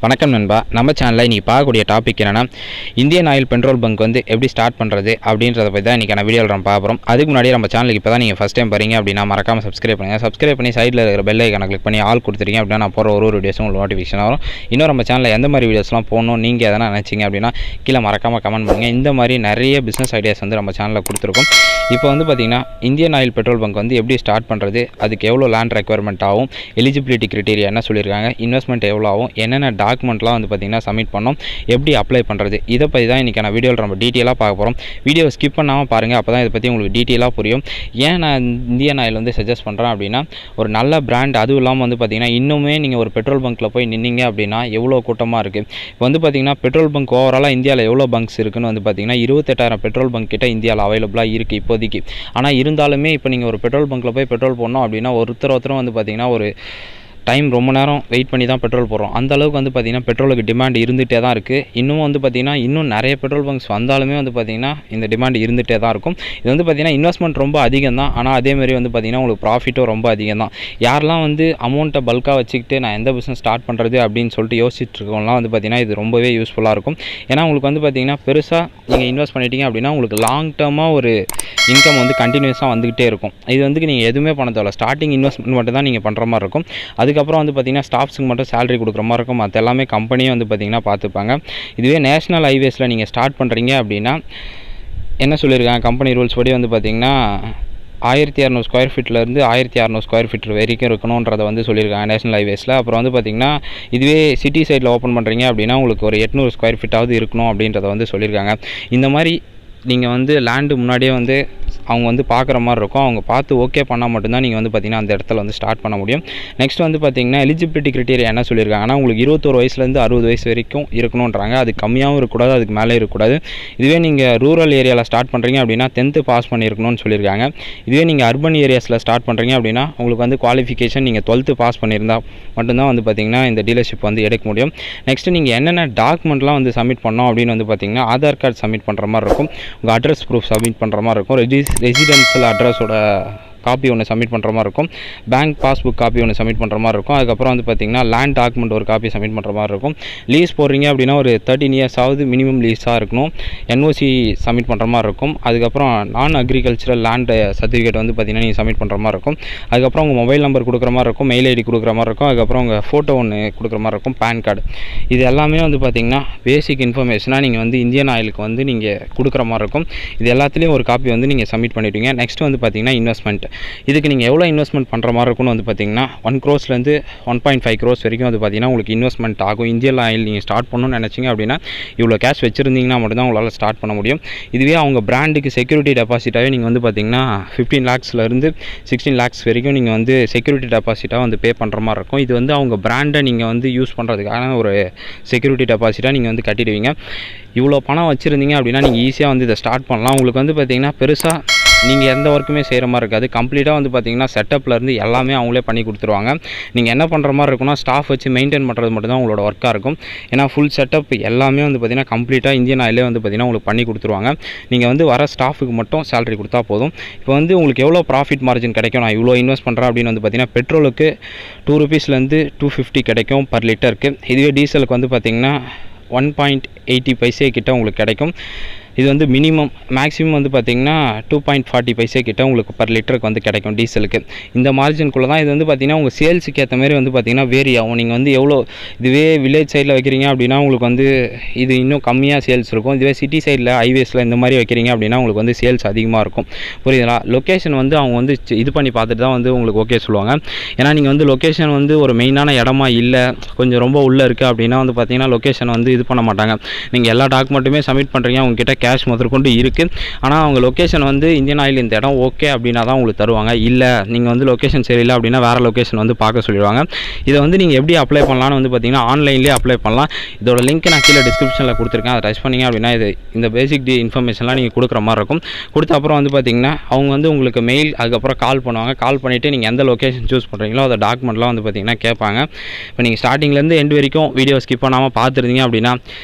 வணக்கம் நண்பா நம்ம சேனலில் இன்றைக்கி பார்க்கக்கூடிய டாபிக் என்னென்னா இந்தியன் ஆயில் பெட்ரோல் பங்க் வந்து எப்படி ஸ்டார்ட் பண்ணுறது அப்படின்றத பற்றி தான் இன்றைக்கான வீடியோவில் நம்ம பார்க்குறோம் அதுக்கு முன்னாடி நம்ம சேனலுக்கு இப்போ தான் நீங்கள் ஃபஸ்ட் டைம் பாருங்க அப்படின்னா மறக்காமல் சப்ஸ்கிரைப் பண்ணுங்கள் சப்ஸ்கிரைப் பண்ணி சைடில் இருக்கிற பெல் ஐக்கான கிளிக் பண்ணி ஆல் கொடுத்துருங்க அப்படின்னா நான் போகிற ஒரு ஒரு வீடியோஸும் உங்களுக்கு நோட்டிஃபிகேஷன் வரும் இன்னும் நம்ம சேனலில் எந்த மாதிரி வீடியோஸ்லாம் போகணும் நீங்கள் எதனா நினச்சிங்க அப்படின்னா கீழே மறக்காமல் கமெண்ட் பண்ணுங்கள் இந்த மாதிரி நிறைய பிஸ்னஸ் ஐடியாஸ் வந்து நம்ம சேனலில் கொடுத்துருக்கோம் இப்போ வந்து பார்த்திங்கன்னா இந்தியன் ஆயில் பெட்ரோல் பங்க் வந்து எப்படி ஸ்டார்ட் பண்ணுறது அதுக்கு எவ்வளோ லேண்ட் ரெக்குவயர்மெண்ட் ஆகும் எலிஜிபிலிட்டி கிரிட்டீரியா என்ன சொல்லியிருக்காங்க இன்வெஸ்ட்மெண்ட் எவ்வளோ ஆகும் என்னென்ன டாக்குமெண்ட்லாம் வந்து பார்த்திங்கன்னா சப்மிட் பண்ணோம் எப்படி அப்ளை பண்ணுறது இதை பற்றி தான் இன்றைக்கி நான் வீடியோவில் நம்ம டீட்டெயிலாக பார்க்க போகிறோம் வீடியோ ஸ்கிப் பண்ணாமல் பாருங்கள் அப்போ தான் இதை பற்றி உங்களுக்கு டீட்டெயிலாக புரியும் ஏன் நான் இந்தியன் ஆயில் வந்து சஜஸ்ட் பண்ணுறேன் அப்படின்னா ஒரு நல்ல பிராண்ட் அதுவும் இல்லாமல் வந்து பார்த்திங்கன்னா இன்னுமே நீங்கள் ஒரு பெட்ரோல் பங்க்கில் போய் நின்னீங்க அப்படின்னா எவ்வளோ கூட்டமாக இருக்குது இப்போ வந்து பார்த்திங்கன்னா பெட்ரோல் பங்க் ஓவராலாக இந்தியாவில் எவ்வளோ பங்க்ஸ் இருக்குன்னு வந்து பார்த்திங்கன்னா இருபத்தெட்டாயிரம் பெட்ரோல் பங்க் கிட்ட இந்தியாவில் அவைலபிளாக இருக்குது இப்போதைக்கு ஆனால் இருந்தாலுமே இப்போ நீங்கள் ஒரு பெட்ரோல் பங்க்கில் போய் பெட்ரோல் போடணும் அப்படின்னா ஒருத்தர் ஒருத்தரும் வந்து பார்த்திங்கன்னா ஒரு டைம் ரொம்ப நேரம் வெயிட் பண்ணி தான் பெட்ரோல் போடுறோம் அந்த அளவுக்கு வந்து பார்த்திங்கன்னா பெட்ரோலுக்கு டிமாண்ட் இருந்துகிட்டே தான் இருக்குது இன்னும் வந்து பார்த்திங்கன்னா இன்னும் நிறைய பெட்ரோல் பங்க்ஸ் வந்தாலுமே வந்து பார்த்திங்கன்னா இந்த டிமாண்ட் இருந்துகிட்டே தான் இருக்கும் இது வந்து பார்த்திங்கன்னா இன்வெஸ்ட்மெண்ட் ரொம்ப அதிகம் தான் ஆனால் அதேமாதிரி வந்து பார்த்திங்கன்னா உங்களுக்கு ப்ராஃபிட்டும் ரொம்ப அதிகம் தான் யாரெல்லாம் வந்து அமௌண்ட்டை பல்காக வச்சுக்கிட்டு நான் எந்த பிஸ்னஸ் ஸ்டார்ட் பண்ணுறது அப்படின்னு சொல்லிட்டு யோசிச்சுட்டு இருக்கவங்களாம் வந்து பார்த்திங்கன்னா இது ரொம்பவே யூஸ்ஃபுல்லாக இருக்கும் ஏன்னா உங்களுக்கு வந்து பார்த்திங்கன்னா பெருசாக நீங்கள் இன்வெஸ்ட் பண்ணிட்டீங்க அப்படின்னா உங்களுக்கு லாங் டேர்மாக ஒரு இன்கம் வந்து கண்டினியூஸாக வந்துக்கிட்டே இருக்கும் இது வந்து நீங்கள் எதுவுமே பண்ண தேவையில்ல ஸ்டார்டிங் இன்வெஸ்ட்மெண்ட் மட்டும் தான் நீங்கள் பண்ணுற மாதிரி இருக்கும் அதுக்கப்புறம் வந்து பார்த்திங்கன்னா ஸ்டாஃப்ஸுக்கு மட்டும் சேலரி கொடுக்குற மாதிரி இருக்கும் மற்ற எல்லாமே கம்பெனியே வந்து பார்த்திங்கன்னா பார்த்துப்பாங்க இதுவே நேஷனல் ஹைவேஸில் நீங்கள் ஸ்டார்ட் பண்ணுறீங்க அப்படின்னா என்ன சொல்லியிருக்காங்க கம்பெனி ரூல்ஸ் படி வந்து பார்த்திங்கன்னா ஆயிரத்தி இரநூறு ஸ்கொயர் ஃபீட்லேருந்து ஆயிரத்தி அறநூறு ஸ்கொயர் ஃபீட் வரைக்கும் இருக்கணுன்றதை வந்து சொல்லியிருக்காங்க நேஷனல் ஹைவேஸில் அப்புறம் வந்து பார்த்திங்கன்னா இதுவே சிட்டி சைடில் ஓப்பன் பண்ணுறீங்க அப்படின்னா உங்களுக்கு ஒரு எட்நூறு ஸ்கொயர் ஃபீட்டாவது இருக்கணும் அப்படின்றத வந்து சொல்லியிருக்காங்க இந்த மாதிரி நீங்கள் வந்து லேண்டு முன்னாடியே வந்து அவங்க வந்து பார்க்குற மாதிரி இருக்கும் அவங்க பார்த்து ஓகே பண்ணால் மட்டும்தான் நீங்கள் வந்து பார்த்திங்கன்னா அந்த இடத்துல வந்து ஸ்டார்ட் பண்ண முடியும் நெக்ஸ்ட் வந்து பார்த்திங்கன்னா எலிஜிபிலிட்டி கிரிட்டீரியா என்ன சொல்லியிருக்காங்கன்னா உங்களுக்கு இருபத்தோரு வயசுலேருந்து அறுபது வயசு வரைக்கும் இருக்கணுன்றாங்க அது கம்மியாகவும் இருக்கக்கூடாது அதுக்கு மேலே இருக்கக்கூடாது இதுவே நீங்கள் ரூரல் ஏரியாவில் ஸ்டார்ட் பண்ணுறீங்க அப்படின்னா டென்த்து பாஸ் பண்ணியிருக்கணும்னு சொல்லியிருக்காங்க இதுவே நீங்கள் அர்பன் ஏரியாஸில் ஸ்டார்ட் பண்ணுறீங்க அப்படின்னா உங்களுக்கு வந்து குவாலிஃபிகேஷன் நீங்கள் டுவெல்த்து பாஸ் பண்ணியிருந்தால் மட்டும்தான் வந்து பார்த்திங்கன்னா இந்த டீலர்ஷிப் வந்து எடுக்க முடியும் நெக்ஸ்ட்டு நீங்கள் என்னென்ன டாக்குமெண்ட்லாம் வந்து சப்மிட் பண்ணோம் அப்படின்னு வந்து பார்த்திங்கன்னா ஆதார் கார்டு சப்மிட் பண்ணுற மாதிரி இருக்கும் உங்கள் அட்ரஸ் ப்ரூஃப் சப்மிட் பண்ணுற மாதிரி இருக்கும் ரெஜிஸ் ரெசிடென்ஷியல் அட்ரஸோட காப்பி ஒன்று சப்மிட் பண்ணுற மாதிரி இருக்கும் பேங்க் பாஸ்புக் காப்பி ஒன்று சப்மிட் பண்ணுற மாதிரி இருக்கும் அதுக்கப்புறம் வந்து பார்த்திங்கன்னா லேண்ட் டாக்குமெண்ட் ஒரு காப்பி சப்மிட் பண்ணுற மாதிரி இருக்கும் லீஸ் போடுறீங்க அப்படின்னா ஒரு தேர்ட்டின் இயர்ஸ் ஆகுது மினிமம் லீஸாக இருக்கணும் என்ஓசி சப்மிட் பண்ணுற மாதிரி இருக்கும் அதுக்கப்புறம் நான் அக்ரிகல்ச்சரல் லேண்ட் சர்டிஃபிகேட் வந்து பார்த்திங்கன்னா நீங்கள் சப்மிட் பண்ணுற மாதிரி இருக்கும் அதுக்கப்புறம் உங்கள் மொபைல் நம்பர் கொடுக்குற மாதிரி இருக்கும் மெயில் ஐடி கொடுக்குற மாதிரி இருக்கும் அதுக்கப்புறம் உங்கள் ஃபோட்டோ ஒன்று கொடுக்குற மாதிரி இருக்கும் பேன் கார்டு இது எல்லாமே வந்து பார்த்திங்கன்னா பேசிக் இன்ஃபர்மேஷனாக நீங்கள் வந்து இந்தியன் ஆயிலுக்கு வந்து நீங்கள் கொடுக்குற மாதிரி இருக்கும் இது எல்லாத்துலேயும் ஒரு காப்பி வந்து நீங்கள் சப்மிட் பண்ணிவிடுவீங்க நெக்ஸ்ட் வந்து பார்த்திங்கன்னா இன்வெஸ்ட்மெண்ட் இதுக்கு நீங்கள் எவ்வளோ இன்வெஸ்ட்மெண்ட் பண்ணுற மாதிரி இருக்கும்னு வந்து பார்த்தீங்கன்னா ஒன் க்ரோஸ்லேருந்து ஒன் பாயிண்ட் ஃபைவ் க்ரோஸ் வரைக்கும் வந்து பார்த்தீங்கன்னா உங்களுக்கு இன்வெஸ்ட்மெண்ட் ஆகும் இந்தியன் ஆயில் நீங்கள் ஸ்டார்ட் பண்ணணும்னு நினச்சிங்க அப்படின்னா இவ்வளோ கேஷ் வச்சுருந்தீங்கன்னா மட்டும்தான் உங்களால் ஸ்டார்ட் பண்ண முடியும் இதுவே அவங்க பிராண்டுக்கு செக்யூரிட்டி டெபாசிட்டாகவே நீங்கள் வந்து பார்த்தீங்கன்னா ஃபிஃப்டீன் லேக்ஸ்லேருந்து சிக்ஸ்டீன் லேக்ஸ் வரைக்கும் நீங்கள் வந்து செக்யூரிட்டி டெபாசிட்டாக வந்து பே பண்ணுற மாதிரி இருக்கும் இது வந்து அவங்க பிராண்டை நீங்கள் வந்து யூஸ் பண்ணுறதுக்கான ஒரு செக்யூரிட்டி டெபாசிட்டாக நீங்கள் வந்து கட்டிடுவீங்க இவ்வளோ பணம் வச்சுருந்தீங்க அப்படின்னா நீங்கள் ஈஸியாக வந்து இதை ஸ்டார்ட் பண்ணலாம் உங்களுக்கு வந்து பார்த்தீங்கன்னா பெருசாக நீங்கள் எந்த ஒர்க்குமே செய்கிற மாதிரி இருக்காது கம்ப்ளீட்டாக வந்து பார்த்தீங்கன்னா செட்டப்லேருந்து எல்லாமே அவங்களே பண்ணி கொடுத்துருவாங்க நீங்கள் என்ன பண்ணுற மாதிரி இருக்குன்னா ஸ்டாஃப் வச்சு மெயின்டைன் பண்ணுறது மட்டும் தான் உங்களோட ஒர்க்காக இருக்கும் ஏன்னா ஃபுல் செட்டப் எல்லாமே வந்து பார்த்திங்கன்னா கம்ப்ளீட்டாக இந்தியன் ஆயிலே வந்து பார்த்திங்கன்னா உங்களுக்கு பண்ணி கொடுத்துருவாங்க நீங்கள் வந்து வர ஸ்டாஃபுக்கு மட்டும் சேலரி கொடுத்தா போதும் இப்போ வந்து உங்களுக்கு எவ்வளோ ப்ராஃபிட் மார்ஜின் கிடைக்கும் நான் இவ்வளோ இன்வெஸ்ட் பண்ணுறேன் அப்படின்னு வந்து பார்த்திங்கன்னா பெட்ரோலுக்கு டூ ருபீஸ்லேருந்து டூ ஃபிஃப்டி கிடைக்கும் பர் லிட்டருக்கு இதுவே டீசலுக்கு வந்து பார்த்திங்கன்னா ஒன் பாயிண்ட் எயிட்டி பைசே கிட்ட உங்களுக்கு கிடைக்கும் இது வந்து மினிமம் மேக்ஸிமம் வந்து பார்த்திங்கன்னா டூ பாயிண்ட் ஃபார்ட்டி பைசே கிட்ட உங்களுக்கு பர் லிட்டருக்கு வந்து கிடைக்கும் டீசலுக்கு இந்த மார்ஜின்குள்ளே தான் இது வந்து பார்த்திங்கன்னா உங்கள் சேல்ஸுக்கு ஏற்ற மாதிரி வந்து பார்த்திங்கன்னா வேரி ஆகும் நீங்கள் வந்து எவ்வளோ இதுவே வில்லேஜ் சைடில் வைக்கிறீங்க அப்படின்னா உங்களுக்கு வந்து இது இன்னும் கம்மியாக சேல்ஸ் இருக்கும் இதுவே சிட்டி சைடில் ஹைவேஸில் இந்த மாதிரி வைக்கிறீங்க அப்படின்னா உங்களுக்கு வந்து சேல்ஸ் அதிகமாக இருக்கும் புரியுதுங்களா லொக்கேஷன் வந்து அவங்க வந்து சி- இது பண்ணி பார்த்துட்டு தான் வந்து உங்களுக்கு ஓகே சொல்லுவாங்க ஏன்னா நீங்கள் வந்து லொக்கேஷன் வந்து ஒரு மெயினான இடமா இல்லை கொஞ்சம் ரொம்ப உள்ளே இருக்குது அப்படின்னா வந்து பார்த்தீங்கன்னா லொக்கேஷன் வந்து இது பண்ண மாட்டாங்க நீங்கள் எல்லா டாக்குமெண்ட்டுமே சப்மிட் பண்ணுறீங்க உங்ககிட்ட கேஷ் முதற்கொண்டு இருக்குது ஆனால் அவங்க லொக்கேஷன் வந்து இந்தியன் ஆயில் இந்த இடம் ஓகே அப்படின்னா தான் உங்களுக்கு தருவாங்க இல்லை நீங்கள் வந்து லொக்கேஷன் சரியில்லை அப்படின்னா வேறு லொக்கேஷன் வந்து பார்க்க சொல்லிடுவாங்க இதை வந்து நீங்கள் எப்படி அப்ளை பண்ணலாம்னு வந்து பார்த்தீங்கன்னா ஆன்லைன்லேயே அப்ளை பண்ணலாம் இதோட லிங்க் நான் கீழே டிஸ்கிரிப்ஷனில் கொடுத்துருக்கேன் அதை டச் பண்ணீங்க அப்படின்னா இது இந்த பேசிக் டி இன்ஃபர்மேஷன்லாம் நீங்கள் கொடுக்குற மாதிரி இருக்கும் கொடுத்த அப்புறம் வந்து பார்த்தீங்கன்னா அவங்க வந்து உங்களுக்கு மெயில் அதுக்கப்புறம் கால் பண்ணுவாங்க கால் பண்ணிவிட்டு நீங்கள் எந்த லொக்கேஷன் சூஸ் பண்ணுறீங்களோ அதை டாக்குமெண்ட்லாம் வந்து பார்த்தீங்கன்னா கேட்பாங்க இப்போ நீங்கள் ஸ்டார்டிங்லேருந்து எண்டு வரைக்கும் வீடியோ ஸ்கிப் பண்ணாமல் பார்த்துருந்தீங்க அப்படின்னா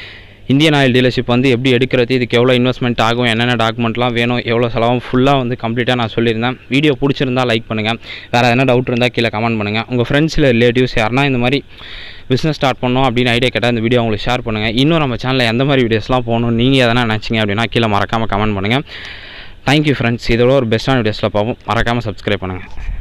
இந்தியன் ஆயில் டீலர்ஷிப் வந்து எப்படி எடுக்கிறது இதுக்கு எவ்வளோ இன்வெஸ்ட்மெண்ட் ஆகும் என்னென்ன டாக்குமெண்ட்லாம் வேணும் எவ்வளோ செலவும் ஃபுல்லாக வந்து கம்ப்ளீட்டாக நான் சொல்லியிருந்தேன் வீடியோ பிடிச்சிருந்தா லைக் பண்ணுங்கள் வேறு எதனா டவுட் இருந்தால் கீழே கமெண்ட் பண்ணுங்கள் உங்கள் ஃப்ரெண்ட்ஸில் ரிலேட்டிவ்ஸ் யாருனா இந்த மாதிரி பிஸ்னஸ் ஸ்டார்ட் பண்ணோம் அப்படின்னு ஐடியா கேட்டால் இந்த வீடியோ உங்களுக்கு ஷேர் பண்ணுங்கள் இன்னும் நம்ம சேனலில் எந்த மாதிரி வீடியோஸ்லாம் போகணும் நீங்கள் எதனா நினச்சிங்க அப்படின்னா கீழே மறக்காமல் கமெண்ட் பண்ணுங்கள் தேங்க்யூ ஃப்ரெண்ட்ஸ் இதோட ஒரு பெஸ்ட்டான வீடியோஸில் பார்ப்போம் மறக்காமல் சப்ஸ்கிரைப் பண்ணுங்கள்